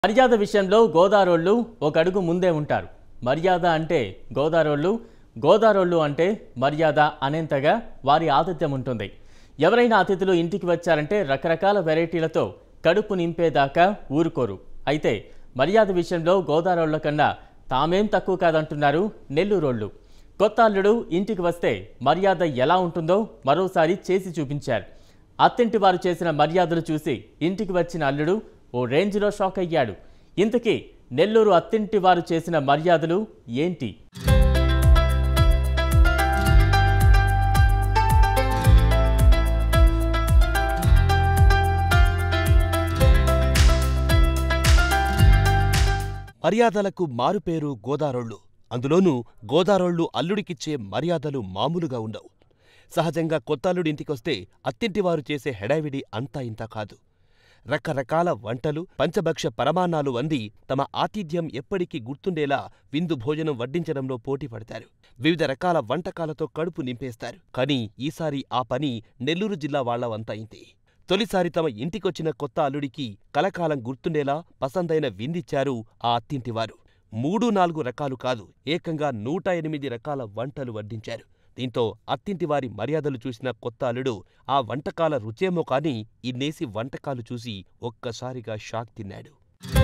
మర్యాద విషయంలో గోదారోళ్ళు ఒక అడుగు ముందే ఉంటారు మర్యాద అంటే గోదారోళ్ళు గోదారోళ్ళు అంటే మర్యాద అనేంతగా వారి ఆతిథ్యం ఉంటుంది ఎవరైనా అతిథులు ఇంటికి వచ్చారంటే రకరకాల వెరైటీలతో కడుపు నింపేదాకా ఊరుకోరు అయితే మర్యాద విషయంలో గోదారోళ్ళ కన్నా తామేం తక్కువ కాదంటున్నారు నెల్లూరోళ్ళు కొత్త అల్లుడు ఇంటికి వస్తే మర్యాద ఎలా ఉంటుందో మరోసారి చేసి చూపించారు అత్తింటి వారు చేసిన మర్యాదలు చూసి ఇంటికి వచ్చిన అల్లుడు ఓ రేంజ్లో షాక్ అయ్యాడు ఇంతకీ నెల్లూరు అత్తింటి వారు చేసిన మర్యాదలు ఏంటి మర్యాదలకు మారుపేరు గోదారోళ్ళు అందులోనూ గోదారోళ్ళు అల్లుడికిచ్చే మర్యాదలు మామూలుగా ఉండవు సహజంగా కొత్త అల్లుడి ఇంటికొస్తే అత్తింటివారు చేసే హడావిడి అంతా ఇంతా కాదు రకరకాల వంటలు పంచభక్ష పరమాన్నాలు అంది తమ ఆతిథ్యం ఎప్పటికీ గుర్తుండేలా విందు భోజనం వడ్డించడంలో పోటీ పడతారు వివిధ రకాల వంటకాలతో కడుపు నింపేస్తారు కానీ ఈసారి ఆ పని నెల్లూరు జిల్లా వాళ్లవంతా ఇంతే తొలిసారి తమ ఇంటికొచ్చిన కొత్త అల్లుడికి కలకాలం గుర్తుండేలా పసందైన విందిచ్చారు ఆ అత్తింటివారు మూడు నాలుగు రకాలు కాదు ఏకంగా నూట ఎనిమిది రకాల వంటలు వడ్డించారు దీంతో అత్తింటివారి మర్యాదలు చూసిన కొత్త అల్లుడు ఆ వంటకాల రుచేమో కాని ఇన్నేసి వంటకాలు చూసి ఒక్కసారిగా షాక్ తిన్నాడు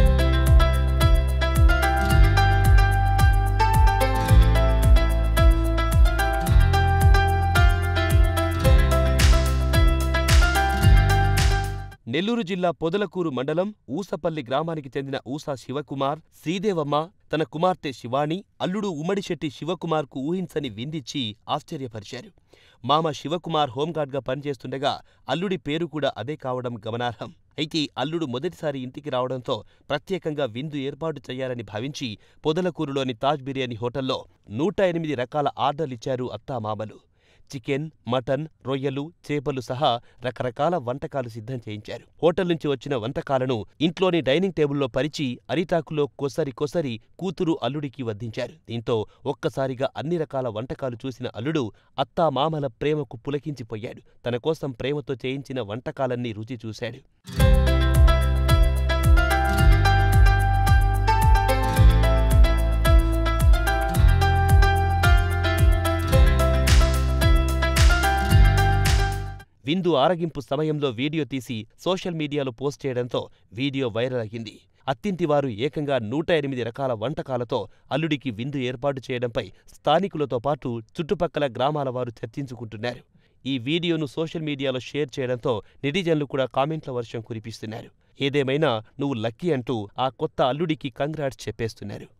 నెల్లూరు జిల్లా పొదలకూరు మండలం ఊసపల్లి గ్రామానికి చెందిన ఊసా శివకుమార్ శ్రీదేవమ్మ తన కుమార్తె శివాణి అల్లుడు ఉమ్మడిశెట్టి శివకుమార్కు ఊహించని విందిచ్చి ఆశ్చర్యపరిచారు మామ శివకుమార్ హోంగార్డ్గా పనిచేస్తుండగా అల్లుడి పేరు కూడా అదే కావడం గమనార్హం అయితే అల్లుడు మొదటిసారి ఇంటికి రావడంతో ప్రత్యేకంగా విందు ఏర్పాటు చేయాలని భావించి పొదలకూరులోని తాజ్ బిర్యానీ హోటల్లో నూట ఎనిమిది రకాల ఆర్డర్లిచ్చారు అత్తామామలు చికెన్ మటన్ రొయ్యలు చేపలు సహా రకరకాల వంటకాలు సిద్ధం చేయించారు హోటల్ నుంచి వచ్చిన వంటకాలను ఇంట్లోని డైనింగ్ టేబుల్లో పరిచి అరిటాకులో కొసరి కొసరి కూతురు అల్లుడికి వడ్డించారు దీంతో ఒక్కసారిగా అన్ని రకాల వంటకాలు చూసిన అల్లుడు అత్తా మామల ప్రేమకు పులకించిపోయాడు తన కోసం ప్రేమతో చేయించిన వంటకాలన్నీ రుచి చూశాడు విందు ఆరగింపు సమయంలో వీడియో తీసి సోషల్ మీడియాలో పోస్ట్ చేయడంతో వీడియో వైరల్ అయ్యింది అత్తింటివారు ఏకంగా నూట ఎనిమిది రకాల వంటకాలతో అల్లుడికి విందు ఏర్పాటు చేయడంపై స్థానికులతో పాటు చుట్టుపక్కల గ్రామాల వారు చర్చించుకుంటున్నారు ఈ వీడియోను సోషల్ మీడియాలో షేర్ చేయడంతో నెటిజన్లు కూడా కామెంట్ల వర్షం కురిపిస్తున్నారు ఏదేమైనా నువ్వు లక్కీ అంటూ ఆ కొత్త అల్లుడికి కంగ్రాట్స్ చెప్పేస్తున్నారు